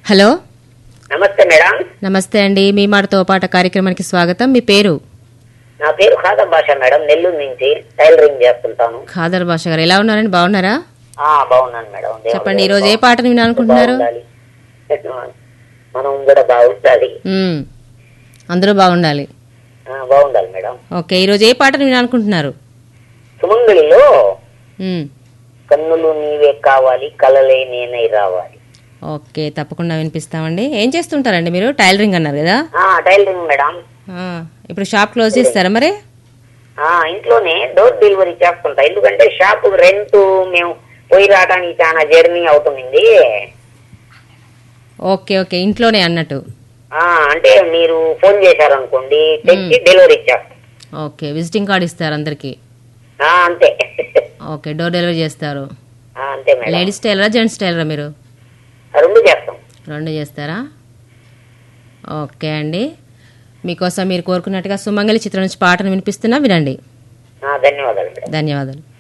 Hello నమస్తే madam నమస్తే అండి మీ మాటతో పాట కార్యక్రమానికి స్వాగతం మీ పేరు నా పేరు ఖాదర్ భాష మేడం నెల్లూరు నుంచి టైలరింగ్ చేస్తుంటాను ఖాదర్ భాష గారు ఎలా ఉన్నారండి బాగున్నారా ఆ బాగున్నాను మేడం దేవుడి చెప్పండి ఈ దయ రోజు ఏ పాటను వినాలనుకుంటున్నారు బాగుండాలి. మనం కూడా బాగుండాలి మ్మ్. అందరూ బాగుండాలి ఆ, బాగుండాలి మేడం ఓకే ఈ రోజు ఏ పాటను వినాలనుకుంటున్నారు సుమంగళిలో మ్మ్. కన్నులు నీవే కావాలి కలలే నేనై రావాలి ఓకే తప్పకుండా వినిపిస్తామండి ఏం చేస్తుంటారండి మీరు టైలరింగ్ అన్నారు కదా ఆ టైలరింగ్ మేడం ఆ, ఇప్పుడు షాప్ క్లోజ్ చేస్తారా మరి ఆ ఇంట్లోనే డోర్ డెలివరీ చేస్తుంటా ఎందుకంటే షాప్ రెంట్ మేము పోయి రావడానికి చాలా జర్నీ అవుతుంది ఓకే ఓకే ఇంట్లోనే అన్నట్టు ఆ అంటే మీరు ఫోన్ చేశారనుకోండి తెచ్చి డెలివరీ ఇచ్చేస్తాం ఓకే విజిటింగ్ కార్డ్ ఇస్తారు అందరికి ఆ, అంతే ఓకే డోర్ డెలివరీ చేస్తారు ఆ, అంతే మేడం లేడీస్ టైలరా జెంట్స్ టైలరా మీరు రెండు చేస్తాం రెండు చేస్తారా ఓకే అండి మీకోసం మీరు కోరుకున్నట్టుగా సుమంగళి చిత్రం నుంచి పాటను వినిపిస్తున్నా వినండి ఆ, ధన్యవాదాలు మేడం ధన్యవాదాలు